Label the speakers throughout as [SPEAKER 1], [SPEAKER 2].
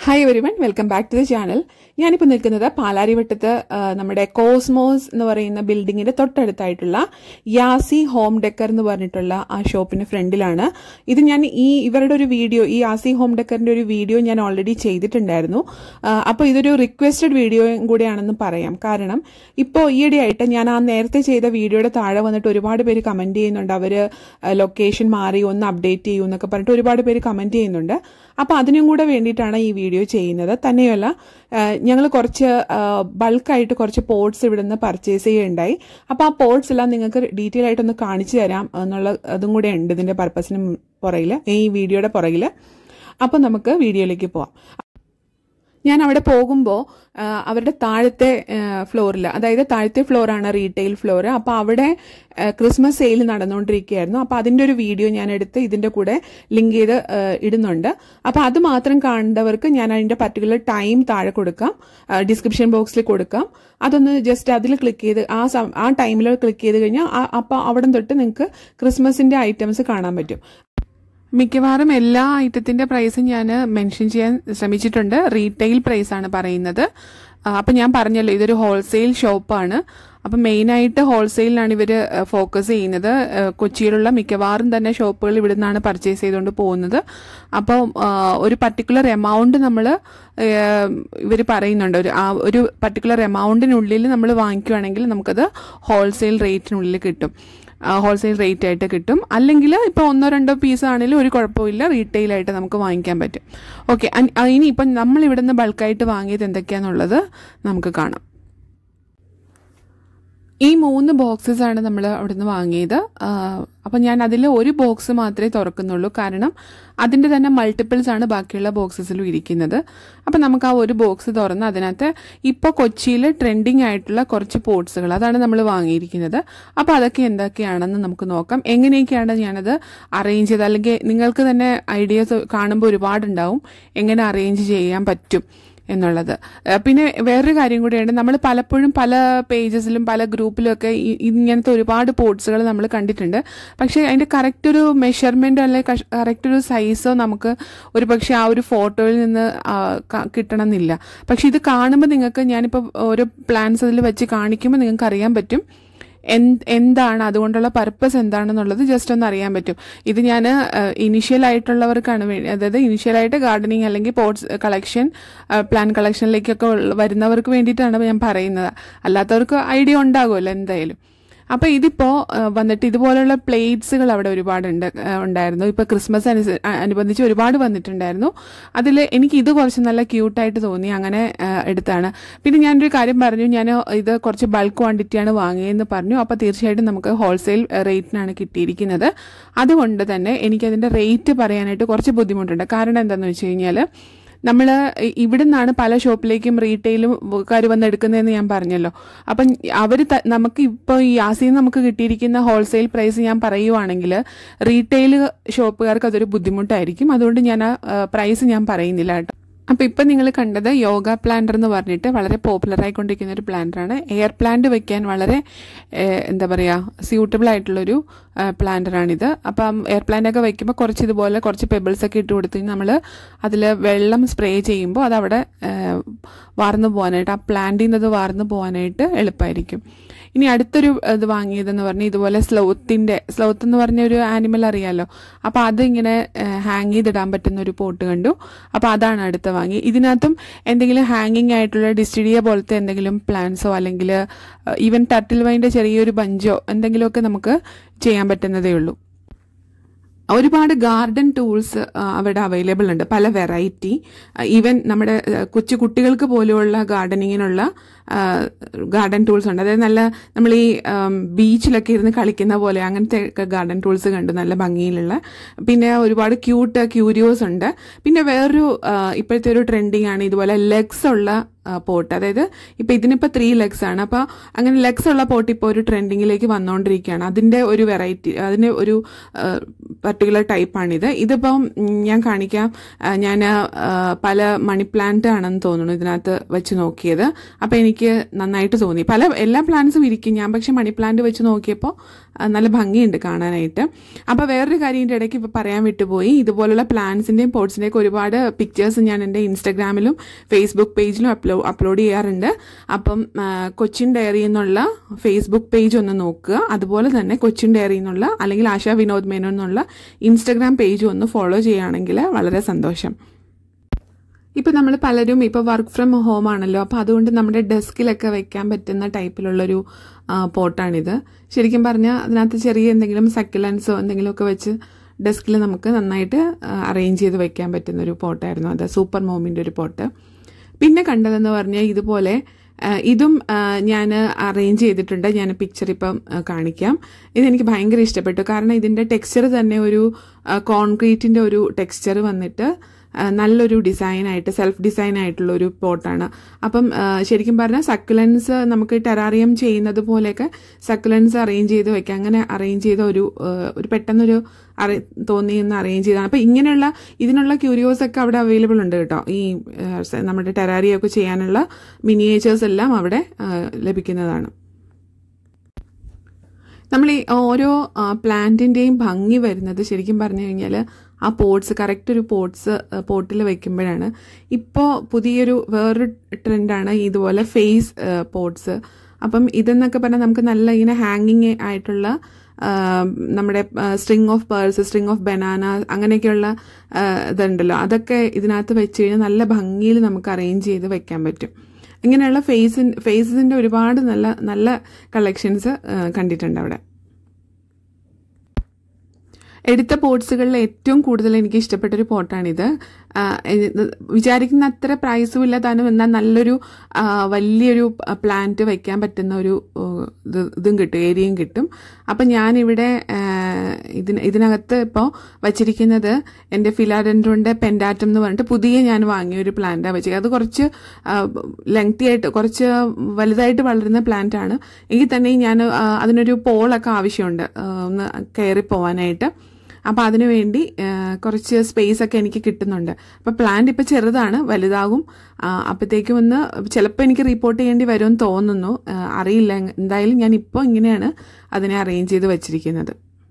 [SPEAKER 1] hi everyone welcome back to the channel ഞാനിപ്പോൾ നിൽക്കുന്നത് പാലാരിവട്ടത്ത് ആ, നമ്മുടെ കോസ്മോസ് എന്ന് പറയുന്ന ബിൽഡിങ്ങിന്റെ തൊട്ടടുത്തായിട്ടുള്ള യാസി ഹോം ഡെക്കർ എന്ന് പറഞ്ഞിട്ടുള്ള ആ ഷോപ്പിന്റെ ഫ്രണ്ടിലാണ് ഇത് ഞാൻ ഈ ഇവരുടെ ഒരു വീഡിയോ ഈ യാസി ഹോം ഡെക്കറിന്റെ ഒരു വീഡിയോ ഞാൻ ഓൾറെഡി ചെയ്തിട്ടുണ്ടായിരുന്നു അപ്പോൾ ഇതൊരു റിക്വസ്റ്റഡ് വീഡിയോയും കൂടിയാണെന്ന് പറയാം കാരണം ഇപ്പോൾ ഈയിടെയായിട്ട് ഞാൻ ആ നേരത്തെ ചെയ്ത വീഡിയോയുടെ താഴെ വന്നിട്ട് ഒരുപാട് പേര് കമന്റ് ചെയ്യുന്നുണ്ട് അവര് ലൊക്കേഷൻ മാറി ഒന്ന് അപ്ഡേറ്റ് ചെയ്യൂ എന്നൊക്കെ പറഞ്ഞിട്ട് ഒരുപാട് പേര് കമന്റ് ചെയ്യുന്നുണ്ട് അപ്പോൾ അതിനും കൂടെ വേണ്ടിയിട്ടാണ് ഈ വീഡിയോ ചെയ്യുന്നത് തന്നെയല്ല ഞങ്ങൾ കുറച്ച് ബൾക്കായിട്ട് കുറച്ച് പോർട്സ് ഇവിടെ നിന്ന് പർച്ചേസ് ചെയ്യുകയുണ്ടായി അപ്പോൾ ആ പോർട്സ് എല്ലാം നിങ്ങൾക്ക് ഡീറ്റെയിൽ ആയിട്ടൊന്ന് കാണിച്ചു തരാം എന്നുള്ള അതും കൂടെ ഉണ്ട് ഇതിന്റെ പർപ്പസിന് പുറകിൽ ഈ വീഡിയോയുടെ പുറകിൽ അപ്പോൾ നമുക്ക് വീഡിയോയിലേക്ക് പോവാം ഞാൻ അവിടെ പോകുമ്പോൾ അവരുടെ താഴത്തെ ഫ്ലോറിൽ അതായത് താഴത്തെ ഫ്ലോറാണ് റീറ്റെയിൽ ഫ്ലോർ അപ്പോൾ അവിടെ ആ, ക്രിസ്മസ് സെയിൽ നടന്നുകൊണ്ടിരിക്കുകയായിരുന്നു അപ്പോൾ അതിൻ്റെ ഒരു വീഡിയോ ഞാൻ എടുത്ത് ഇതിൻ്റെ കൂടെ ലിങ്ക് ചെയ്ത് ആ, ഇടുന്നുണ്ട് അപ്പോൾ അത് മാത്രം കാണേണ്ടവർക്ക് ഞാൻ അതിൻ്റെ പർട്ടിക്കുലർ ടൈം താഴെ കൊടുക്കാം ഡിസ്ക്രിപ്ഷൻ ബോക്സിൽ കൊടുക്കാം അതൊന്ന് ജസ്റ്റ് അതിൽ ക്ലിക്ക് ചെയ്ത് ആ സം- ആ ടൈമിൽ ക്ലിക്ക് ചെയ്ത് കഴിഞ്ഞാൽ അപ്പോൾ അവിടെ തൊട്ട് നിങ്ങൾക്ക് ക്രിസ്മസിൻ്റെ ഐറ്റംസ് കാണാൻ പറ്റും മിക്കവാറും എല്ലാ ഐറ്റത്തിന്റെ പ്രൈസും ഞാൻ മെൻഷൻ ചെയ്യാൻ ശ്രമിച്ചിട്ടുണ്ട് റീറ്റെയിൽ പ്രൈസ് ആണ് പറയുന്നത് ആ, അപ്പൊ ഞാൻ പറഞ്ഞല്ലോ ഇതൊരു ഹോൾസെയിൽ ഷോപ്പാണ് അപ്പം മെയിനായിട്ട് ഹോൾസെയിലാണ് ഇവർ ഫോക്കസ് ചെയ്യുന്നത് ആ, കൊച്ചിയിലുള്ള മിക്കവാറും തന്നെ ഷോപ്പുകൾ ഇവിടെ നിന്നാണ് പർച്ചേസ് ചെയ്തുകൊണ്ട് പോകുന്നത് അപ്പോൾ ഒരു പർട്ടിക്കുലർ എമൗണ്ട് നമ്മൾ ഇവർ പറയുന്നുണ്ട് ഒരു ആ ഒരു പർട്ടിക്കുലർ എമൗണ്ടിനുള്ളിൽ നമ്മൾ വാങ്ങിക്കുവാണെങ്കിൽ നമുക്കത് ഹോൾസെയിൽ റേറ്റിനുള്ളിൽ കിട്ടും ഹോൾസെയിൽ റേറ്റ് ആയിട്ട് കിട്ടും അല്ലെങ്കിൽ ഇപ്പോൾ ഒന്നോ രണ്ടോ പീസ് ആണെങ്കിലും ഒരു കുഴപ്പമില്ല റീറ്റെയിൽ ആയിട്ട് നമുക്ക് വാങ്ങിക്കാൻ പറ്റും ഓക്കെ ഇനി ഇപ്പം നമ്മൾ ഇവിടെ നിന്ന് ബൾക്കായിട്ട് വാങ്ങിയത് എന്തൊക്കെയാണെന്നുള്ളത് നമുക്ക് കാണാം ഈ മൂന്ന് ബോക്സസ് ആണ് നമ്മൾ അവിടുന്ന് വാങ്ങിയത് അപ്പം ഞാൻ അതിൽ ഒരു ബോക്സ് മാത്രമേ തുറക്കുന്നുള്ളൂ കാരണം അതിൻ്റെ തന്നെ മൾട്ടിപ്പിൾസ് ആണ് ബാക്കിയുള്ള ബോക്സസിലും ഇരിക്കുന്നത് അപ്പം നമുക്ക് ആ ഒരു ബോക്സ് തുറന്ന് അതിനകത്ത് ഇപ്പോൾ കൊച്ചിയിൽ ട്രെൻഡിങ് ആയിട്ടുള്ള കുറച്ച് പോട്ട്സുകൾ അതാണ് നമ്മൾ വാങ്ങിയിരിക്കുന്നത് അപ്പോൾ അതൊക്കെ എന്തൊക്കെയാണെന്ന് നമുക്ക് നോക്കാം എങ്ങനെയൊക്കെയാണ് ഞാനത് അറേഞ്ച് ചെയ്ത് അല്ലെങ്കിൽ നിങ്ങൾക്ക് തന്നെ ഐഡിയാസ് കാണുമ്പോൾ ഒരുപാടുണ്ടാവും എങ്ങനെ അറേഞ്ച് ചെയ്യാൻ പറ്റും എന്നുള്ളത് ഏഹ് പിന്നെ വേറൊരു കാര്യം കൂടിയുണ്ട് നമ്മൾ പലപ്പോഴും പല പേജസിലും പല ഗ്രൂപ്പിലും ഒക്കെ ഈ- ഇങ്ങനത്തെ ഒരുപാട് പോർട്സുകൾ നമ്മൾ കണ്ടിട്ടുണ്ട് പക്ഷേ അതിന്റെ കറക്റ്റ് ഒരു മെഷർമെന്റ് അല്ലെങ്കിൽ കറക്റ്റ് ഒരു സൈസോ നമുക്ക് ഒരു പക്ഷേ ആ ഒരു ഫോട്ടോയിൽ നിന്ന് ആ, ക- കിട്ടണമെന്നില്ല പക്ഷെ ഇത് കാണുമ്പോൾ നിങ്ങൾക്ക് ഞാനിപ്പോൾ ഓരോ പ്ലാൻസ് അതിൽ വെച്ച് കാണിക്കുമ്പോൾ നിങ്ങൾക്ക് അറിയാൻ പറ്റും എന്ത് എന്താണ് അതുകൊണ്ടുള്ള പർപ്പസ് എന്താണെന്നുള്ളത് ജസ്റ്റ് ഒന്ന് അറിയാൻ പറ്റും ഇത് ഞാൻ ഇനിഷ്യൽ ആയിട്ടുള്ളവർക്കാണ് വേണ്ടി അതായത് ഇനിഷ്യൽ ആയിട്ട് ഗാർഡനിങ് അല്ലെങ്കിൽ പോട്ട്സ് കളക്ഷൻ പ്ലാൻ കളക്ഷനിലേക്കൊക്കെ ഉള്ള- വരുന്നവർക്ക് വേണ്ടിയിട്ടാണ് ഞാൻ പറയുന്നത് അല്ലാത്തവർക്ക് ഐഡിയ ഉണ്ടാകുമല്ലോ എന്തായാലും അപ്പോൾ ഇതിപ്പോൾ വന്നിട്ട് ഇതുപോലുള്ള പ്ലേറ്റ്സുകൾ അവിടെ ഒരുപാടുണ്ട് ആ, ഉണ്ടായിരുന്നു ഇപ്പോൾ ക്രിസ്മസ് അനുസ- അ- അനുബന്ധിച്ച് ഒരുപാട് വന്നിട്ടുണ്ടായിരുന്നു അതിൽ എനിക്ക് ഇത് കുറച്ച് നല്ല ക്യൂട്ടായിട്ട് തോന്നി അങ്ങനെ ആ, എടുത്താണ് പിന്നെ ഞാനൊരു കാര്യം പറഞ്ഞു ഞാൻ ഇത് കുറച്ച് ബൾക്ക് ക്വാണ്ടിറ്റിയാണ് വാങ്ങിയതെന്ന് പറഞ്ഞു അപ്പോൾ തീർച്ചയായിട്ടും നമുക്ക് ഹോൾസെയിൽ റേറ്റിനാണ് കിട്ടിയിരിക്കുന്നത് അതുകൊണ്ട് തന്നെ എനിക്കതിൻ്റെ റേറ്റ് പറയാനായിട്ട് കുറച്ച് ബുദ്ധിമുട്ടുണ്ട് കാരണം എന്താണെന്ന് വെച്ച് കഴിഞ്ഞാൽ നമ്മൾ ഇവിടെ നിന്നാണ് പല ഷോപ്പിലേക്കും റീറ്റെയിലും കാര് വന്ന് എടുക്കുന്നതെന്ന് ഞാൻ പറഞ്ഞല്ലോ അപ്പം അവർ നമുക്ക് ഇപ്പോൾ ഈ ആസിയിൽ നമുക്ക് കിട്ടിയിരിക്കുന്ന ഹോൾസെയിൽ പ്രൈസ് ഞാൻ പറയുവാണെങ്കിൽ റീറ്റെയിൽ ഷോപ്പുകാർക്ക് അതൊരു ബുദ്ധിമുട്ടായിരിക്കും അതുകൊണ്ട് ഞാൻ ആ പ്രൈസ് ഞാൻ പറയുന്നില്ല കേട്ടോ അപ്പൊ ഇപ്പൊ നിങ്ങൾ കണ്ടത് യോഗ പ്ലാന്റർ എന്ന് പറഞ്ഞിട്ട് വളരെ പോപ്പുലർ ആയിക്കൊണ്ടിരിക്കുന്ന ഒരു പ്ലാന്ററാണ് എയർ പ്ലാന്റ് വെക്കാൻ വളരെ ഏഹ്, എന്താ പറയാ സ്യൂട്ടബിൾ ആയിട്ടുള്ളൊരു പ്ലാന്ററാണിത് അപ്പം എയർ പ്ലാന്റ് ഒക്കെ വെക്കുമ്പോൾ കുറച്ച് ഇതുപോലെ കുറച്ച് പെബിൾസ് ഒക്കെ ഇട്ട് കൊടുത്ത് നമ്മൾ അതിൽ വെള്ളം സ്പ്രേ ചെയ്യുമ്പോൾ അത് അവിടെ ഏഹ്, വാർന്നു പോകാനായിട്ട് ആ പ്ലാന്റിൽ നിന്ന് അത് വാർന്നു പോകാനായിട്ട് എളുപ്പമായിരിക്കും ഇനി അടുത്തൊരു ഇത് വാങ്ങിയതെന്ന് പറഞ്ഞാൽ ഇതുപോലെ സ്ലോത്തിന്റെ സ്ലോത്ത് എന്ന് പറഞ്ഞ ഒരു ആനിമൽ അറിയാലോ അപ്പൊ അത് ഇങ്ങനെ ഹാങ് ചെയ്തിടാൻ പറ്റുന്ന ഒരു പോട്ട് കണ്ടു അപ്പൊ അതാണ് അടുത്ത വാങ്ങി ഇതിനകത്തും എന്തെങ്കിലും ഹാങ്ങിങ് ആയിട്ടുള്ള ഡിസ്റ്റിഡിയ പോലത്തെ എന്തെങ്കിലും പ്ലാന്റ്സോ അല്ലെങ്കിൽ ഈവൻ ടർട്ടിൽ വൈൻ്റെ ചെറിയൊരു ബഞ്ചോ എന്തെങ്കിലുമൊക്കെ നമുക്ക് ചെയ്യാൻ പറ്റുന്നതേ ഉള്ളൂ ഒരുപാട് ഗാർഡൻ ടൂൾസ് അവിടെ അവൈലബിൾ ഉണ്ട് പല വെറൈറ്റി ഈവൻ നമ്മുടെ ആ, കൊച്ചു കുട്ടികൾക്ക് പോലെയുള്ള ഗാർഡനിങ്ങിനുള്ള ഗാർഡൻ ടൂൾസ് ഉണ്ട് അതായത് നല്ല നമ്മൾ ഈ ബീച്ചിലൊക്കെ ഇരുന്ന് കളിക്കുന്ന പോലെ അങ്ങനത്തെ ഗാർഡൻ ടൂൾസ് കണ്ടു നല്ല ഭംഗിയിലുള്ള പിന്നെ ഒരുപാട് ക്യൂട്ട് ക്യൂരിയോസ് ഉണ്ട് പിന്നെ വേറൊരു ആ, ഇപ്പോഴത്തെ ഒരു ട്രെൻഡിങ് ആണ് ഇതുപോലെ ലെഗ്സ് ഉള്ള പോട്ട് അതായത് ഇപ്പം ഇതിനിപ്പോൾ ത്രീ ലെഗ്സ് ആണ് അപ്പോൾ അങ്ങനെ ലെഗ്സ് ഉള്ള പോട്ട് ഇപ്പോൾ ഒരു ട്രെൻഡിങ്ങിലേക്ക് വന്നുകൊണ്ടിരിക്കുകയാണ് അതിൻ്റെ ഒരു വെറൈറ്റി അതിൻ്റെ ഒരു പർട്ടിക്കുലർ ടൈപ്പാണിത് ഇതിപ്പം ഉം, ഞാൻ കാണിക്കാം ഞാൻ പല മണി പ്ലാന്റ് ആണെന്ന് തോന്നുന്നു ഇതിനകത്ത് വെച്ച് നോക്കിയത് അപ്പോൾ എനിക്ക് നന്നായിട്ട് തോന്നി പല എല്ലാ പ്ലാന്റ്സും ഇരിക്കും ഞാൻ പക്ഷെ മണി പ്ലാന്റ് വെച്ച് നോക്കിയപ്പോൾ ആ, നല്ല ഭംഗിയുണ്ട് കാണാനായിട്ട് അപ്പോൾ വേറൊരു കാര്യം ഇതിൻ്റെ ഇടയ്ക്ക് ഇപ്പോൾ പറയാൻ വിട്ടുപോയി ഇതുപോലുള്ള പ്ലാന്റ്സിൻ്റെയും പോട്ട്സിൻ്റെയൊക്കെ ഒരുപാട് പിക്ചേഴ്സ് ഞാൻ എൻ്റെ ഇൻസ്റ്റഗ്രാമിലും ഫേസ്ബുക്ക് പേജിലും അപ്ലോ അപ്ലോഡ് ചെയ്യാറുണ്ട് അപ്പം ആ, കൊച്ചിൻ ഡയറി എന്നുള്ള ഫേസ്ബുക്ക് പേജ് ഒന്ന് നോക്കുക അതുപോലെ തന്നെ കൊച്ചിൻ ഡയറി എന്നുള്ള അല്ലെങ്കിൽ ആശാ വിനോദ് മേനോൻ എന്നുള്ള ഇൻസ്റ്റഗ്രാം പേജ് ഒന്ന് ഫോളോ ചെയ്യുകയാണെങ്കിൽ വളരെ സന്തോഷം ഇപ്പം നമ്മൾ പലരും ഇപ്പോൾ വർക്ക് ഫ്രം ഹോം ആണല്ലോ അപ്പോൾ അതുകൊണ്ട് നമ്മുടെ ഡെസ്കിലൊക്കെ വെക്കാൻ പറ്റുന്ന ടൈപ്പിലുള്ളൊരു ആ, പോട്ടാണിത് ശരിക്കും പറഞ്ഞാൽ അതിനകത്ത് ചെറിയ എന്തെങ്കിലും സക്കിലൻസോ എന്തെങ്കിലുമൊക്കെ വെച്ച് ഡെസ്കിൽ നമുക്ക് നന്നായിട്ട് അറേഞ്ച് ചെയ്ത് വെക്കാൻ പറ്റുന്ന ഒരു പോട്ടായിരുന്നു അത് സൂപ്പർ മോമിൻ്റെ ഒരു പോട്ട് പിന്നെ കണ്ടതെന്ന് പറഞ്ഞാൽ ഇതുപോലെ ആ, ഇതും ഞാൻ അറേഞ്ച് ചെയ്തിട്ടുണ്ട് ഞാൻ പിക്ചർ ഇപ്പം ആ, കാണിക്കാം ഇതെനിക്ക് ഭയങ്കര ഇഷ്ടപ്പെട്ടു കാരണം ഇതിൻ്റെ ടെക്സ്ചർ തന്നെ ഒരു കോൺക്രീറ്റിൻ്റെ ഒരു ടെക്സ്ചർ വന്നിട്ട് ആ, നല്ലൊരു ഡിസൈനായിട്ട് സെൽഫ് ഡിസൈൻ ആയിട്ടുള്ള ഒരു പോട്ടാണ് അപ്പം ആ, ശരിക്കും പറഞ്ഞാൽ സക്കുലൻസ് നമുക്ക് ടെറാറിയം ചെയ്യുന്നത് പോലെയൊക്കെ സക്കുലൻസ് അറേഞ്ച് ചെയ്ത് വെക്കാം അങ്ങനെ അറേഞ്ച് ചെയ്ത ഒരു ആ, ഒരു പെട്ടെന്നൊരു അറി തോന്നിയെന്ന് അറേഞ്ച് ചെയ്താണ് അപ്പം ഇങ്ങനെയുള്ള ഇതിനുള്ള ക്യൂരിയോസ് ഒക്കെ അവിടെ അവൈലബിൾ ഉണ്ട് കേട്ടോ ഈ ആ, സ- നമ്മുടെ ടെറാറിയൊക്കെ ചെയ്യാനുള്ള മിനിയേച്ചേഴ്സ് എല്ലാം അവിടെ ആ, ലഭിക്കുന്നതാണ് നമ്മൾ ഈ ഓരോ പ്ലാന്റിൻ്റെയും ഭംഗി വരുന്നത് ശരിക്കും പറഞ്ഞു കഴിഞ്ഞാൽ ആ പോട്ട്സ് കറക്റ്റ് ഒരു പോട്ട്സ് പോട്ടിൽ വെക്കുമ്പോഴാണ് ഇപ്പോൾ പുതിയൊരു വേറൊരു ട്രെൻഡാണ് ഇതുപോലെ ഫേസ് പോട്ട്സ് അപ്പം ഇതെന്നൊക്കെ പറഞ്ഞാൽ നമുക്ക് നല്ല ഇങ്ങനെ ഹാങ്ങിങ് ആയിട്ടുള്ള ആ, നമ്മുടെ string of purse string of banana അങ്ങനെയൊക്കെയുള്ള ആ, ഇതുണ്ടല്ലോ അതൊക്കെ ഇതിനകത്ത് വെച്ച് കഴിഞ്ഞാൽ നല്ല ഭംഗിയിൽ നമുക്ക് അറേഞ്ച് ചെയ്ത് വെക്കാൻ പറ്റും ഇങ്ങനെയുള്ള ഫേസിൻ ഫേസസിൻ്റെ ഒരുപാട് നല്ല നല്ല കളക്ഷൻസ് കണ്ടിട്ടുണ്ട് അവിടെ എടുത്ത പോട്ട്സുകളിൽ ഏറ്റവും കൂടുതൽ എനിക്ക് ഇഷ്ടപ്പെട്ട ഒരു പോട്ടാണിത് ആ, ഇത് വിചാരിക്കുന്ന അത്ര പ്രൈസും ഇല്ല താനും എന്നാൽ നല്ലൊരു ആ, വലിയൊരു പ്ലാന്റ് വയ്ക്കാൻ പറ്റുന്ന ഒരു ഓ, ഇത് ഇതും കിട്ടും ഏരിയയും കിട്ടും അപ്പം ഞാനിവിടെ ആ, ഇതിന് ഇതിനകത്ത് ഇപ്പോൾ വച്ചിരിക്കുന്നത് എൻ്റെ ഫിലാഡൻഡ്രോൻ്റെ പെൻഡാറ്റം എന്ന് പറഞ്ഞിട്ട് പുതിയ ഞാൻ വാങ്ങിയ ഒരു പ്ലാന്റാണ് വെച്ചത് അത് കുറച്ച് ലെങ്തി ആയിട്ട് കുറച്ച് വലുതായിട്ട് വളരുന്ന പ്ലാന്റ് ആണ് എങ്കിൽ തന്നെ ഞാൻ ആ, അതിനൊരു പോളൊക്കെ ആവശ്യമുണ്ട് ആ, ഒന്ന് കയറി പോവാനായിട്ട് അപ്പോൾ അതിനു വേണ്ടി ആ, കുറച്ച് സ്പേസ് ഒക്കെ എനിക്ക് കിട്ടുന്നുണ്ട് അപ്പോൾ പ്ലാന്റ് ഇപ്പോൾ ചെറുതാണ് വലുതാകും ആ, അപ്പോഴത്തേക്കും ഒന്ന് ചിലപ്പോൾ എനിക്ക് റിപ്പോർട്ട് ചെയ്യേണ്ടി വരുമെന്ന് തോന്നുന്നു ആ, അറിയില്ല എന്തായാലും ഞാൻ ഇപ്പോൾ ഇങ്ങനെയാണ് അതിനെ അറേഞ്ച് ചെയ്ത് വെച്ചിരിക്കുന്നത്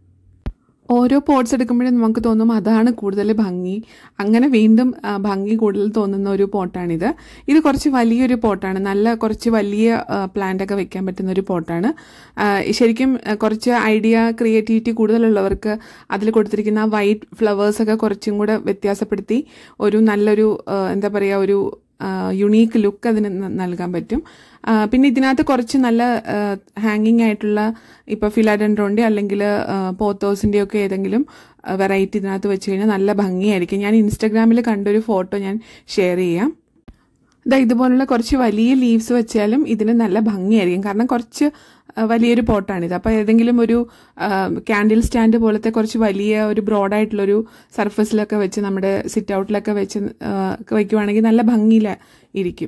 [SPEAKER 1] ഓരോ പോട്ട്സ് എടുക്കുമ്പോഴും നമുക്ക് തോന്നും അതാണ് കൂടുതൽ ഭംഗി അങ്ങനെ വീണ്ടും ആ, ഭംഗി കൂടുതൽ തോന്നുന്ന ഒരു പോട്ടാണിത് ഇത് കുറച്ച് വലിയൊരു പോട്ടാണ് നല്ല കുറച്ച് വലിയ പ്ലാന്റ് ഒക്കെ വെക്കാൻ പറ്റുന്ന ഒരു പോട്ടാണ് ആ, ശരിക്കും ആ, കുറച്ച് ഐഡിയ ക്രിയേറ്റിവിറ്റി കൂടുതലുള്ളവർക്ക് അതിൽ കൊടുത്തിരിക്കുന്ന വൈറ്റ് ഫ്ലവേഴ്സ് ഒക്കെ കുറച്ചും കൂടെ വ്യത്യാസപ്പെടുത്തി ഒരു നല്ലൊരു ആ, എന്താ പറയുക ഒരു യുണീക്ക് ലുക്ക് അതിന് ന- നൽകാൻ പറ്റും ആ, പിന്നെ ഇതിനകത്ത് കുറച്ച് നല്ല ഹാങ്ങിങ് ആയിട്ടുള്ള ഇപ്പോൾ ഫിലാഡൻഡ്രോൻ്റെ അല്ലെങ്കിൽ പോത്തോസിൻ്റെ ഒക്കെ ഏതെങ്കിലും വെറൈറ്റി ഇതിനകത്ത് വെച്ച് കഴിഞ്ഞാൽ നല്ല ഭംഗിയായിരിക്കും ഞാൻ ഇൻസ്റ്റാഗ്രാമിൽ കണ്ടൊരു ഫോട്ടോ ഞാൻ ഷെയർ ചെയ്യാം ഇതാ ഇതുപോലുള്ള കുറച്ച് വലിയ ലീവ്സ് വെച്ചാലും ഇതിന് നല്ല ഭംഗിയായിരിക്കും കാരണം കുറച്ച് ആ, വലിയൊരു പോട്ടാണിത് അപ്പോൾ ഏതെങ്കിലും ഒരു ക്യാൻഡിൽ സ്റ്റാൻഡ് പോലത്തെ കുറച്ച് വലിയ ഒരു ബ്രോഡായിട്ടുള്ളൊരു സർഫസിലൊക്കെ വെച്ച് നമ്മുടെ സിറ്റ് ഔട്ടിലൊക്കെ വെച്ച് ആ, ഒക്കെ വയ്ക്കുവാണെങ്കിൽ നല്ല ഭംഗിയിൽ ഇരിക്കും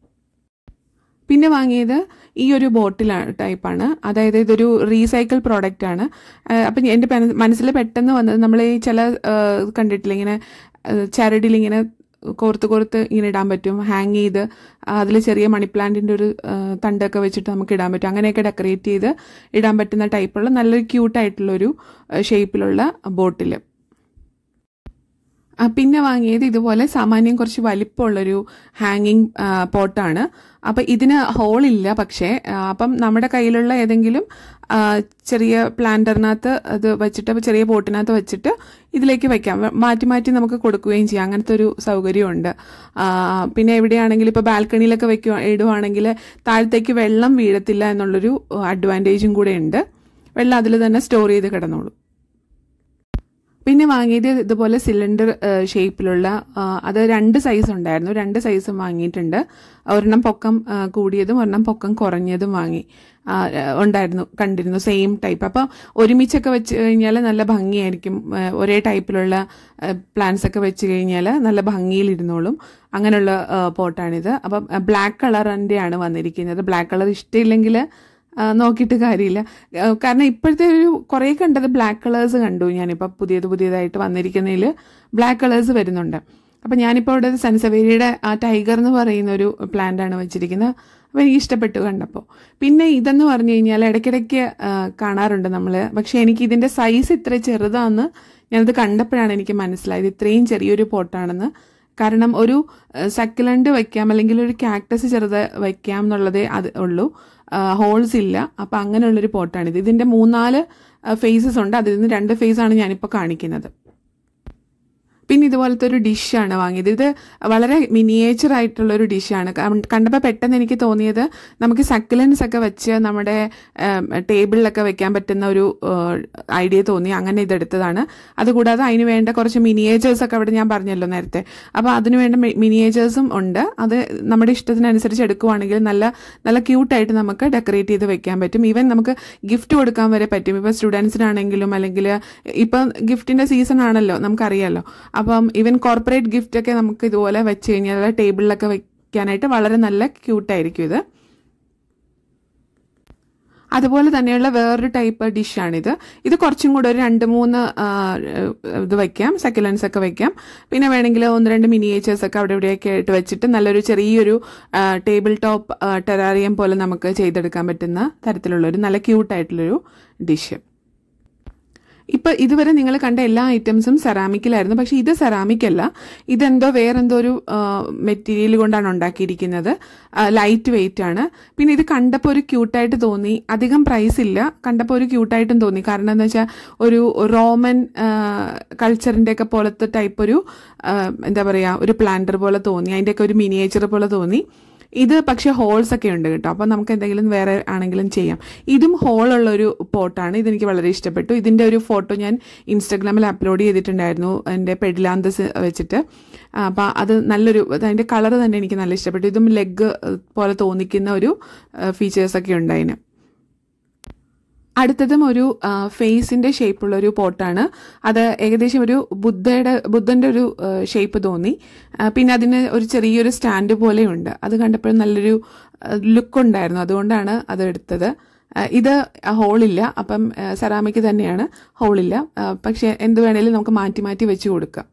[SPEAKER 1] പിന്നെ വാങ്ങിയത് ഈ ഒരു ബോട്ടിലാണ് ടൈപ്പാണ് അതായത് ഇതൊരു റീസൈക്കിൾ പ്രോഡക്റ്റ് ആണ് അപ്പം എൻ്റെ മനസ്സിൽ പെട്ടെന്ന് വന്നത് നമ്മൾ ഈ ചില ആ, കണ്ടിട്ടില്ല ഇങ്ങനെ ചരടിൽ ഇങ്ങനെ കോർത്ത് കോർത്ത് ഇങ്ങനെ ഇടാൻ പറ്റും ഹാങ് ചെയ്ത് അതിൽ ചെറിയ മണി പ്ലാന്റിൻ്റെ ഒരു ആ, തണ്ടൊക്കെ വെച്ചിട്ട് നമുക്ക് ഇടാൻ പറ്റും അങ്ങനെയൊക്കെ ഡെക്കറേറ്റ് ചെയ്ത് ഇടാൻ പറ്റുന്ന ടൈപ്പുള്ള നല്ലൊരു ക്യൂട്ടായിട്ടുള്ളൊരു ഷേപ്പിലുള്ള ബോട്ടിൽ ആ, പിന്നെ വാങ്ങിയത് ഇതുപോലെ സാമാന്യം കുറച്ച് വലിപ്പമുള്ളൊരു ഹാങ്ങിങ് പോട്ടാണ് അപ്പം ഇതിന് ഹോളില്ല പക്ഷേ ആ, അപ്പം നമ്മുടെ കയ്യിലുള്ള ഏതെങ്കിലും ആ, ചെറിയ പ്ലാന്ററിനകത്ത് അത് വെച്ചിട്ട് ചെറിയ പോട്ടിനകത്ത് വെച്ചിട്ട് ഇതിലേക്ക് വെക്കാം വ- മാറ്റി മാറ്റി നമുക്ക് കൊടുക്കുകയും ചെയ്യാം അങ്ങനത്തെ ഒരു സൗകര്യമുണ്ട് ആ, പിന്നെ എവിടെയാണെങ്കിലും ഇപ്പോൾ ബാൽക്കണിയിലൊക്കെ വെക്കുക ഇടുവാണെങ്കിൽ താഴത്തേക്ക് വെള്ളം വീഴത്തില്ല എന്നുള്ളൊരു അഡ്വാൻറ്റേജും കൂടെ ഉണ്ട് വെള്ളം അതിൽ തന്നെ സ്റ്റോർ ചെയ്ത് കിടന്നോളും പിന്നെ വാങ്ങിയത് ഇതുപോലെ സിലിണ്ടർ ഷേപ്പിലുള്ള ആ, അത് രണ്ട് സൈസ് ഉണ്ടായിരുന്നു രണ്ട് സൈസും വാങ്ങിയിട്ടുണ്ട് ഒരെണ്ണം പൊക്കം ആ, കൂടിയതും ഒരെണ്ണം പൊക്കം കുറഞ്ഞതും വാങ്ങി ആ, ഉണ്ടായിരുന്നു കണ്ടിരുന്നു സെയിം ടൈപ്പ് അപ്പം ഒരുമിച്ചൊക്കെ വെച്ച് കഴിഞ്ഞാൽ നല്ല ഭംഗിയായിരിക്കും ആ, ഒരേ ടൈപ്പിലുള്ള പ്ലാന്റ്സ് ഒക്കെ വെച്ച് കഴിഞ്ഞാൽ നല്ല ഭംഗിയിലിരുന്നോളും അങ്ങനെയുള്ള ആ, പോട്ടാണിത് അപ്പം ബ്ലാക്ക് കളറിൻ്റെയാണ് വന്നിരിക്കുന്നത് ബ്ലാക്ക് കളർ ഇഷ്ടമില്ലെങ്കിൽ ആ, നോക്കിയിട്ട് കാര്യമില്ല ആ, കാരണം ഇപ്പോഴത്തെ ഒരു കുറേ കണ്ടത് ബ്ലാക്ക് കളേഴ്സ് കണ്ടു ഞാനിപ്പോൾ പുതിയത് പുതിയതായിട്ട് വന്നിരിക്കുന്നതിൽ ബ്ലാക്ക് കളേഴ്സ് വരുന്നുണ്ട് അപ്പം ഞാനിപ്പോൾ ഇവിടെ സൻസവേരിയുടെ ആ ടൈഗർ എന്ന് പറയുന്ന ഒരു പ്ലാന്റ് ആണ് വെച്ചിരിക്കുന്നത് അപ്പോൾ എനിക്ക് ഇഷ്ടപ്പെട്ടു കണ്ടപ്പോൾ പിന്നെ ഇതെന്ന് പറഞ്ഞു കഴിഞ്ഞാൽ ഇടയ്ക്കിടയ്ക്ക് ആ, കാണാറുണ്ട് നമ്മൾ പക്ഷേ എനിക്ക് ഇതിൻ്റെ സൈസ് ഇത്ര ചെറുതാണെന്ന് ഞാനത് കണ്ടപ്പോഴാണ് എനിക്ക് മനസ്സിലായത് ഇത്രയും ചെറിയൊരു പോട്ടാണെന്ന് കാരണം ഒരു സക്കലണ്ട് വയ്ക്കാം അല്ലെങ്കിൽ ഒരു കാക്ടസ് ചെറുത് വയ്ക്കാം എന്നുള്ളതേ അത് ഉള്ളൂ ഹോൾസ് ഇല്ല അപ്പം അങ്ങനെയുള്ളൊരു പോട്ടാണിത് ഇതിൻ്റെ മൂന്നാല് ഫേസസ് ഉണ്ട് അതിൽ നിന്ന് രണ്ട് ഫേസാണ് ഞാനിപ്പോൾ കാണിക്കുന്നത് പിന്നെ ഇതുപോലത്തെ ഒരു ഡിഷാണ് വാങ്ങിയത് ഇത് വളരെ മിനിയേച്ചർ ആയിട്ടുള്ള ഒരു ഡിഷാണ് കണ്ടപ്പോൾ പെട്ടെന്ന് എനിക്ക് തോന്നിയത് നമുക്ക് സക്കുലൻസ് ഒക്കെ വെച്ച് നമ്മുടെ ടേബിളിലൊക്കെ വെക്കാൻ പറ്റുന്ന ഒരു ഐഡിയ തോന്നി അങ്ങനെ ഇതെടുത്തതാണ് അതുകൂടാതെ അതിന് വേണ്ട കുറച്ച് മിനിയേച്ചേഴ്സ് ഒക്കെ അവിടെ ഞാൻ പറഞ്ഞല്ലോ നേരത്തെ അപ്പോൾ അതിന് വേണ്ട മിനിയേച്ചേഴ്സും ഉണ്ട് അത് നമ്മുടെ ഇഷ്ടത്തിനനുസരിച്ച് എടുക്കുവാണെങ്കിൽ നല്ല നല്ല ക്യൂട്ടായിട്ട് നമുക്ക് ഡെക്കറേറ്റ് ചെയ്ത് വെക്കാൻ പറ്റും ഈവൻ നമുക്ക് ഗിഫ്റ്റ് കൊടുക്കാൻ വരെ പറ്റും ഇപ്പോൾ സ്റ്റുഡൻസിനാണെങ്കിലും അല്ലെങ്കിൽ ഇപ്പം ഗിഫ്റ്റിൻ്റെ സീസൺ ആണല്ലോ നമുക്കറിയാലോ അപ്പം ഈവൻ കോർപ്പറേറ്റ് ഗിഫ്റ്റ് ഒക്കെ നമുക്ക് ഇതുപോലെ വെച്ച് കഴിഞ്ഞാൽ ടേബിളിലൊക്കെ വെക്കാനായിട്ട് വളരെ നല്ല ക്യൂട്ടായിരിക്കും ഇത് അതുപോലെ തന്നെയുള്ള വേറൊരു ടൈപ്പ് ഡിഷാണിത് ഇത് കുറച്ചും കൂടെ ഒരു രണ്ട് മൂന്ന് ആ, ഇത് വയ്ക്കാം സക്കുലൻസ് ഒക്കെ വയ്ക്കാം പിന്നെ വേണമെങ്കിൽ ഒന്ന് രണ്ട് മിനിയേച്ചേഴ്സ് ഒക്കെ അവിടെ ഇവിടെയൊക്കെ ആയിട്ട് വെച്ചിട്ട് നല്ലൊരു ചെറിയൊരു ടേബിൾ ടോപ്പ് ടെറാറിയം പോലെ നമുക്ക് ചെയ്തെടുക്കാൻ പറ്റുന്ന തരത്തിലുള്ളൊരു നല്ല ക്യൂട്ടായിട്ടുള്ളൊരു ഡിഷ് ഇപ്പൊ ഇതുവരെ നിങ്ങൾ കണ്ട എല്ലാ ഐറ്റംസും സെറാമിക്കിലായിരുന്നു പക്ഷെ ഇത് സെറാമിക് അല്ല ഇതെന്തോ വേറെന്തോ ഒരു മെറ്റീരിയൽ കൊണ്ടാണ് ഉണ്ടാക്കിയിരിക്കുന്നത് ലൈറ്റ് വെയിറ്റ് ആണ് പിന്നെ ഇത് കണ്ടപ്പോൾ ഒരു ക്യൂട്ടായിട്ട് തോന്നി അധികം പ്രൈസ് ഇല്ല കണ്ടപ്പോൾ ഒരു ക്യൂട്ടായിട്ടും തോന്നി കാരണം എന്താ വെച്ചാൽ ഒരു റോമൻ കൾച്ചറിൻ്റെ ഒക്കെ പോലത്തെ ടൈപ്പ് ഒരു ആ, എന്താ പറയുക ഒരു പ്ലാന്റർ പോലെ തോന്നി അതിൻ്റെയൊക്കെ ഒരു മിനിയേച്ചർ പോലെ തോന്നി ഇത് പക്ഷേ ഹോൾസ് ഒക്കെ ഉണ്ട് കേട്ടോ അപ്പം നമുക്ക് എന്തെങ്കിലും വേറെ ആണെങ്കിലും ചെയ്യാം ഇതും ഹോളുള്ള ഒരു പോട്ടാണ് ഇതെനിക്ക് വളരെ ഇഷ്ടപ്പെട്ടു ഇതിൻ്റെ ഒരു ഫോട്ടോ ഞാൻ ഇൻസ്റ്റാഗ്രാമിൽ അപ്ലോഡ് ചെയ്തിട്ടുണ്ടായിരുന്നു എൻ്റെ പെഡിലാന്തസ് വെച്ചിട്ട് അപ്പം അത് നല്ലൊരു അതിൻ്റെ കളർ തന്നെ എനിക്ക് നല്ല ഇഷ്ടപ്പെട്ടു ഇതും ലെഗ് പോലെ തോന്നിക്കുന്ന ഒരു ഫീച്ചേഴ്സൊക്കെ ഉണ്ട് അതിന് അടുത്തതും ഒരു ഫേസിന്റെ ഷേപ്പുള്ള ഒരു പോട്ടാണ് അത് ഏകദേശം ഒരു ബുദ്ധയുടെ ബുദ്ധന്റെ ഒരു ഷേപ്പ് തോന്നി ആ, പിന്നെ അതിന് ഒരു ചെറിയൊരു സ്റ്റാൻഡ് പോലെയുണ്ട് അത് കണ്ടപ്പോൾ നല്ലൊരു ലുക്ക് ഉണ്ടായിരുന്നു അതുകൊണ്ടാണ് അത് എടുത്തത് ആ, ഇത് ഹോളില്ല അപ്പം സെറാമിക് തന്നെയാണ് ഹോളില്ല ആ, പക്ഷെ എന്ത് വേണേലും നമുക്ക് മാറ്റി മാറ്റി വെച്ച് കൊടുക്കാം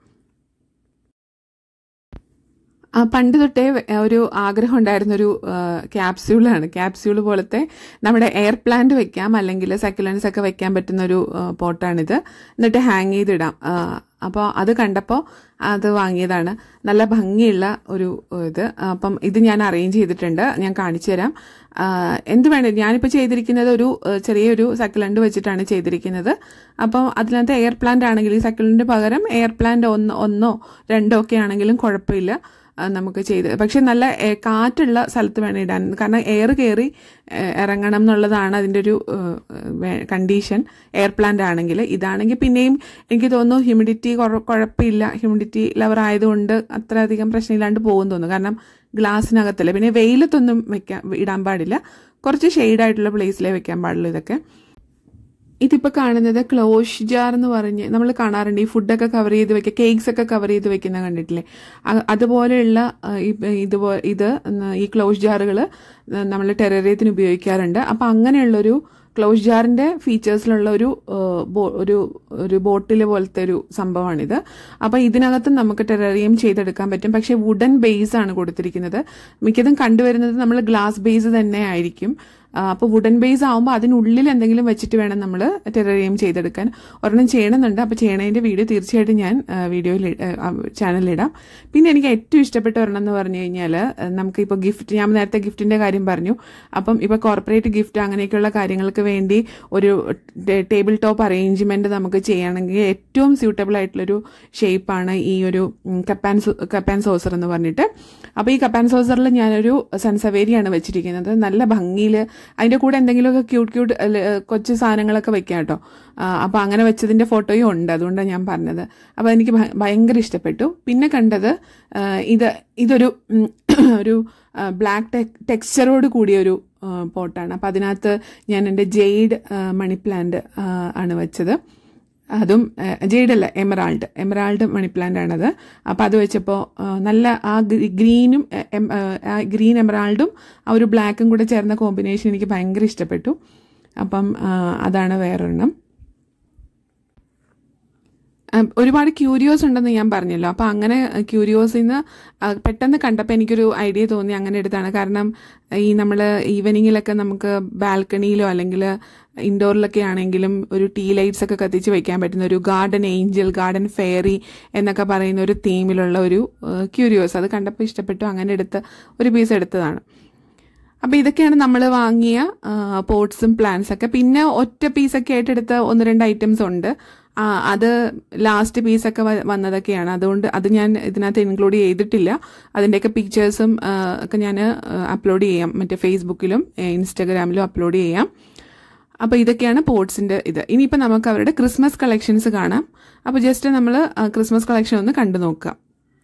[SPEAKER 1] ആ, പണ്ട് തൊട്ടേ വെ- ഒരു ആഗ്രഹം ഉണ്ടായിരുന്ന ഒരു ക്യാപ്സ്യൂളാണ് ക്യാപ്സ്യൂൾ പോലത്തെ നമ്മുടെ എയർ പ്ലാന്റ് വെക്കാം അല്ലെങ്കിൽ സക്കുലൻസ് ഒക്കെ വെക്കാൻ പറ്റുന്ന ഒരു ആ, പോട്ടാണിത് എന്നിട്ട് ഹാങ് ചെയ്തിടാം അപ്പോൾ അത് കണ്ടപ്പോൾ അത് വാങ്ങിയതാണ് നല്ല ഭംഗിയുള്ള ഒരു ഇത് അപ്പം ഇത് ഞാൻ അറേഞ്ച് ചെയ്തിട്ടുണ്ട് ഞാൻ കാണിച്ചു തരാം ആ, എന്ത് വേണം ഞാനിപ്പോൾ ചെയ്തിരിക്കുന്നത് ഒരു ആ, ചെറിയൊരു സക്കുലൻഡ് വെച്ചിട്ടാണ് ചെയ്തിരിക്കുന്നത് അപ്പം അതിനകത്ത് എയർ പ്ലാന്റ് ആണെങ്കിൽ ഈ സക്കുലൻഡ് പകരം എയർ പ്ലാന്റ് ഒന്ന് ഒന്നോ രണ്ടോ ഒക്കെ ആണെങ്കിലും കുഴപ്പമില്ല ആ, നമുക്ക് ചെയ്ത് പക്ഷെ നല്ല എ, കാറ്റുള്ള സ്ഥലത്ത് വേണം ഇടാൻ കാരണം എയർ കയറി എ, ഇറങ്ങണം എന്നുള്ളതാണ് അതിൻ്റെ ഒരു കണ്ടീഷൻ എയർ പ്ലാന്റ് ആണെങ്കിൽ ഇതാണെങ്കിൽ പിന്നെയും എനിക്ക് തോന്നുന്നു ഹ്യൂമിഡിറ്റി കുഴപ്പമില്ല ഹ്യൂമിഡിറ്റി ലെവർ ആയതുകൊണ്ട് അത്രയധികം പ്രശ്നമില്ലാണ്ട് പോകും തോന്നുന്നു കാരണം ഗ്ലാസ്സിനകത്തല്ല പിന്നെ വെയിലത്തൊന്നും വെക്കാൻ ഇടാൻ പാടില്ല കുറച്ച് ഷെയ്ഡായിട്ടുള്ള പ്ലേസിലേ വെക്കാൻ പാടുള്ളൂ ഇതൊക്കെ ഇതിപ്പോൾ കാണുന്നത് ക്ലോഷ് ജാർ എന്ന് പറഞ്ഞ് നമ്മൾ കാണാറുണ്ട് ഈ ഫുഡൊക്കെ കവർ ചെയ്ത് വെക്കുക കേക്ക്സ് ഒക്കെ കവർ ചെയ്ത് വെക്കുന്ന കണ്ടിട്ടില്ലേ അ- അതുപോലെയുള്ള ആ, ഈ- ഇതുപോ ഇത് ഈ ക്ലോഷ് ജാറുകൾ നമ്മൾ ടെററിയത്തിന് ഉപയോഗിക്കാറുണ്ട് അപ്പം അങ്ങനെയുള്ളൊരു ക്ലോസ് ജാറിൻ്റെ ഫീച്ചേഴ്സിലുള്ള ഒരു ആ, ബോ- ഒരു ഒരു ബോട്ടിൽ പോലത്തെ ഒരു സംഭവമാണിത് അപ്പോൾ ഇതിനകത്ത് നമുക്ക് ടെററിയം ചെയ്തെടുക്കാൻ പറ്റും പക്ഷേ വുഡൻ ബേസ് ആണ് കൊടുത്തിരിക്കുന്നത് മിക്കതും കണ്ടുവരുന്നത് നമ്മൾ ഗ്ലാസ് ബേസ് തന്നെ ആയിരിക്കും അപ്പോൾ വുഡൻ ബേസ് ആകുമ്പോൾ അതിനുള്ളിൽ എന്തെങ്കിലും വെച്ചിട്ട് വേണം നമ്മൾ ടെററിയം ചെയ്തെടുക്കാൻ ഒരെണ്ണം ചെയ്യണമെന്നുണ്ട് അപ്പോൾ ചെയ്യണതിൻ്റെ വീഡിയോ തീർച്ചയായിട്ടും ഞാൻ ആ, വീഡിയോയിൽ ഇ- ആ, ചാനലിലിടാം പിന്നെ എനിക്ക് ഏറ്റവും ഇഷ്ടപ്പെട്ട ഒരെണ്ണം എന്ന് പറഞ്ഞു കഴിഞ്ഞാൽ നമുക്കിപ്പോൾ ഗിഫ്റ്റ് ഞാൻ നേരത്തെ ഗിഫ്റ്റിൻ്റെ കാര്യം പറഞ്ഞു അപ്പം ഇപ്പോൾ കോർപ്പറേറ്റ് ഗിഫ്റ്റ് അങ്ങനെയൊക്കെയുള്ള കാര്യങ്ങൾക്ക് വേണ്ടി ഒരു ടേബിൾ ടോപ്പ് അറേഞ്ച്മെൻറ്റ് നമുക്ക് ചെയ്യണമെങ്കിൽ ഏറ്റവും സ്യൂട്ടബിൾ ആയിട്ടുള്ളൊരു ഷേപ്പാണ് ഈ ഒരു കപ്പാൻ കപ്പാൻ സോസർ എന്ന് പറഞ്ഞിട്ട് അപ്പോൾ ഈ കപ്പാൻ സോസറിൽ ഞാനൊരു സൺസവേരിയാണ് വെച്ചിരിക്കുന്നത് നല്ല ഭംഗിയിൽ അതിൻ്റെ കൂടെ എന്തെങ്കിലുമൊക്കെ ക്യൂട്ട് ക്യൂട്ട് കൊച്ചു സാധനങ്ങളൊക്കെ വെക്കാം കേട്ടോ അപ്പോൾ അങ്ങനെ വെച്ചതിൻ്റെ ഫോട്ടോയും ഉണ്ട് അതുകൊണ്ടാണ് ഞാൻ പറഞ്ഞത് അപ്പോൾ എനിക്ക് ഭ- ഭയങ്കര ഇഷ്ടപ്പെട്ടു പിന്നെ കണ്ടത് ആ, ഇത് ഇതൊരു ഉം, ഒരു ബ്ലാക്ക് ടെക്സ്ചറോട് കൂടിയ ഒരു പോട്ടാണ് അപ്പോൾ അതിനകത്ത് ഞാൻ എൻ്റെ ജെയ്ഡ് മണി പ്ലാന്റ് ആണ് വെച്ചത് അതും ജെയ്ഡ് അല്ല എമറാൾഡ് എമറാൾഡ് മണി പ്ലാന്റ് ആണത് അപ്പോൾ അത് വെച്ചപ്പോൾ നല്ല ആ ഗ്രീ- ഗ്രീനും എ- എം- ആ ഗ്രീൻ എമറാൾഡും ആ ഒരു ബ്ലാക്കും കൂടെ ചേർന്ന കോമ്പിനേഷൻ എനിക്ക് ഭയങ്കര ഇഷ്ടപ്പെട്ടു അപ്പം ആ, അതാണ് വേറൊരെണ്ണം ഉം, ഒരുപാട് ക്യൂരിയോസ് ഉണ്ടെന്ന് ഞാൻ പറഞ്ഞല്ലോ അപ്പോൾ അങ്ങനെ ക്യൂരിയോസിൽ നിന്ന് പെട്ടെന്ന് കണ്ടപ്പോൾ എനിക്കൊരു ഐഡിയ തോന്നി അങ്ങനെ എടുത്താണ് കാരണം ഈ നമ്മൾ ഈവനിങ്ങിലൊക്കെ നമുക്ക് ബാൽക്കണിയിലോ അല്ലെങ്കിൽ ഇൻഡോറിലൊക്കെ ആണെങ്കിലും ഒരു ടീ ലൈറ്റ്സ് ഒക്കെ കത്തിച്ച് വെക്കാൻ പറ്റുന്ന ഒരു ഗാർഡൻ ഏഞ്ചൽ ഗാർഡൻ ഫെയറി എന്നൊക്കെ പറയുന്ന ഒരു തീമിലുള്ള ഒരു ക്യൂരിയോസ് അത് കണ്ടപ്പോൾ ഇഷ്ടപ്പെട്ടു അങ്ങനെ എടുത്ത് ഒരു പീസ് എടുത്തതാണ് അപ്പോൾ ഇതൊക്കെയാണ് നമ്മൾ വാങ്ങിയ പോട്ട്സും പ്ലാന്റ്സ് ഒക്കെ പിന്നെ ഒറ്റ പീസൊക്കെ ആയിട്ട് എടുത്ത ഒന്ന് രണ്ട് ഐറ്റംസ് ഉണ്ട് ആ, അത് ലാസ്റ്റ് പീസൊക്കെ വ- വന്നതൊക്കെയാണ് അതുകൊണ്ട് അത് ഞാൻ ഇതിനകത്ത് ഇൻക്ലൂഡ് ചെയ്തിട്ടില്ല അതിൻ്റെയൊക്കെ പിക്ചേഴ്സും ഒക്കെ ഞാൻ അപ്ലോഡ് ചെയ്യാം മറ്റേ ഫേസ്ബുക്കിലും ഏ, ഇൻസ്റ്റാഗ്രാമിലും അപ്ലോഡ് ചെയ്യാം അപ്പോൾ ഇതൊക്കെയാണ് പോട്ട്സിൻ്റെ ഇത് ഇനിയിപ്പോൾ നമുക്ക് അവരുടെ ക്രിസ്മസ് കളക്ഷൻസ് കാണാം അപ്പോൾ ജസ്റ്റ് നമ്മൾ ക്രിസ്മസ് കളക്ഷൻ ഒന്ന് കണ്ടു നോക്കാം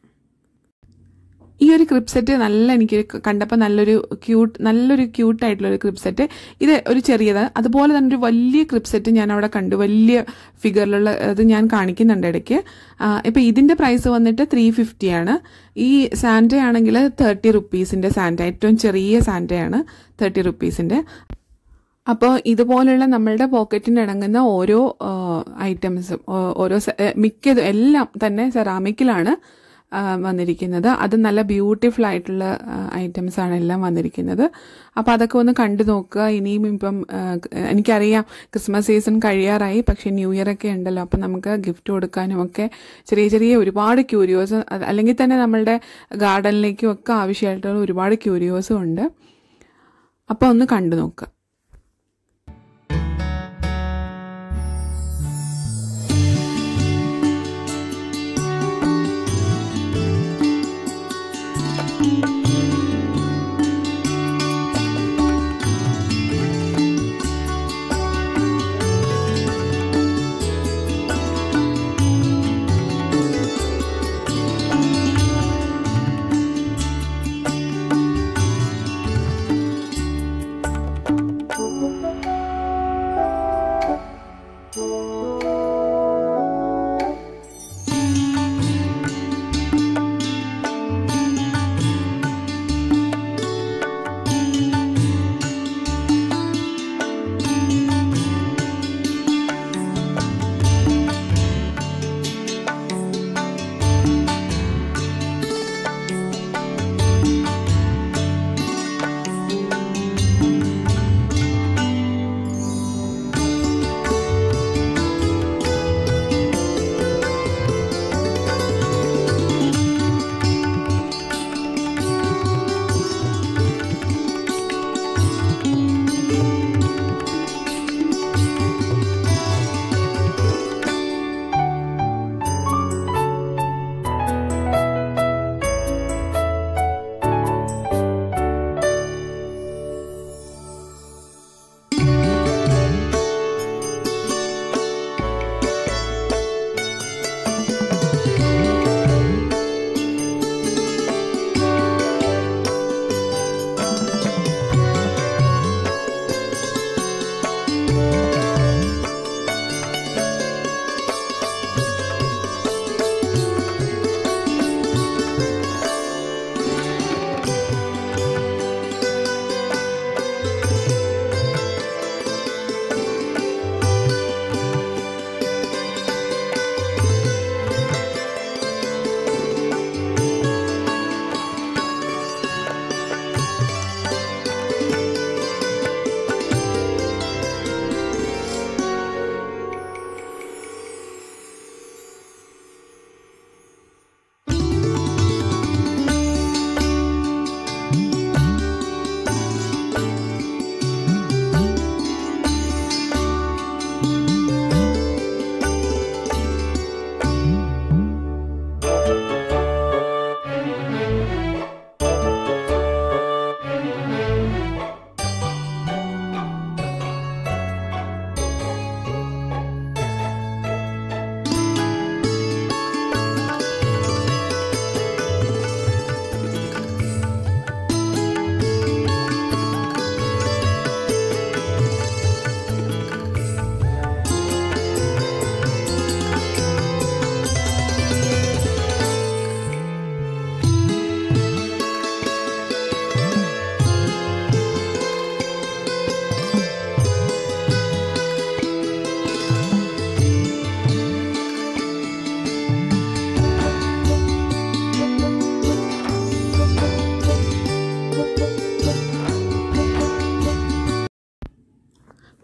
[SPEAKER 1] ഈ ഒരു ക്രിപ്പ് സെറ്റ് നല്ല എനിക്ക് കണ്ടപ്പോൾ നല്ലൊരു ക്യൂട്ട് നല്ലൊരു ക്യൂട്ടായിട്ടുള്ള ഒരു ക്രിപ്പ് സെറ്റ് ഇത് ഒരു ചെറിയത് അതുപോലെ തന്നെ ഒരു വലിയ ക്രിപ്പ് സെറ്റ് ഞാൻ അവിടെ കണ്ടു വലിയ ഫിഗറിലുള്ള അത് ഞാൻ കാണിക്കുന്നുണ്ട് ഇടയ്ക്ക് ഇപ്പം ഇതിൻ്റെ പ്രൈസ് വന്നിട്ട് ത്രീ ഫിഫ്റ്റിയാണ് ഈ സാൻഡ ആണെങ്കിൽ തേർട്ടി റുപ്പീസിൻ്റെ സാൻഡ ഏറ്റവും ചെറിയ സാൻഡയാണ് തേർട്ടി റുപ്പീസിൻ്റെ അപ്പോൾ ഇതുപോലുള്ള നമ്മളുടെ പോക്കറ്റിന് ഇണങ്ങുന്ന ഓരോ ഐറ്റംസും ഓരോ സ- ഏ, മിക്കതും എല്ലാം തന്നെ സെറാമിക്കിലാണ് ആ, വന്നിരിക്കുന്നത് അത് നല്ല ബ്യൂട്ടിഫുൾ ആയിട്ടുള്ള ഐറ്റംസ് ആണ് എല്ലാം വന്നിരിക്കുന്നത് അപ്പോൾ അതൊക്കെ ഒന്ന് കണ്ടു നോക്കുക ഇനിയും ഇപ്പം ആ, എനിക്കറിയാം ക്രിസ്മസ് സീസൺ കഴിയാറായി പക്ഷേ ന്യൂ ഇയർ ഒക്കെ ഉണ്ടല്ലോ അപ്പം നമുക്ക് ഗിഫ്റ്റ് കൊടുക്കാനും ഒക്കെ ചെറിയ ചെറിയ ഒരുപാട് ക്യൂരിയോസ് അല്ലെങ്കിൽ തന്നെ നമ്മളുടെ ഗാർഡനിലേക്കും ഒക്കെ ആവശ്യമായിട്ടുള്ള ഒരുപാട് ക്യൂരിയോസും ഉണ്ട് അപ്പോൾ ഒന്ന് കണ്ടു നോക്കുക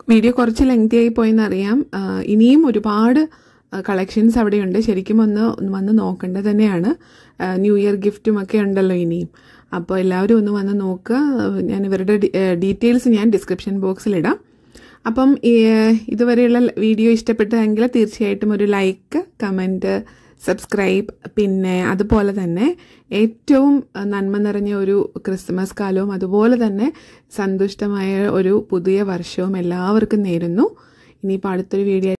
[SPEAKER 1] വീഡിയോ കുറച്ച് ലെങ്തി ആയി പോയെന്ന് അറിയാം ആ, ഇനിയും ഒരുപാട് കളക്ഷൻസ് അവിടെയുണ്ട് ശരിക്കും ഒന്ന് ഒന്ന് വന്ന് നോക്കേണ്ടത് തന്നെയാണ് ആ, ന്യൂ ഇയർ ഗിഫ്റ്റും ഒക്കെ ഉണ്ടല്ലോ ഇനിയും അപ്പോൾ എല്ലാവരും ഒന്ന് വന്ന് നോക്കുക ഞാൻ ഇവരുടെ ഡി- ഏ, ഡീറ്റെയിൽസ് ഞാൻ ഡിസ്ക്രിപ്ഷൻ ബോക്സിലിടാം അപ്പം ഈ, ഇതുവരെയുള്ള വീഡിയോ ഇഷ്ടപ്പെട്ടെങ്കിൽ തീർച്ചയായിട്ടും ഒരു ലൈക്ക് കമൻറ്റ് സബ്സ്ക്രൈബ് പിന്നെ അതുപോലെ തന്നെ ഏറ്റവും നന്മ നിറഞ്ഞ ഒരു ക്രിസ്മസ് കാലവും അതുപോലെ തന്നെ സന്തുഷ്ടമായ ഒരു പുതിയ വർഷവും എല്ലാവർക്കും നേരുന്നു ഇനിയിപ്പോൾ അടുത്തൊരു വീഡിയോ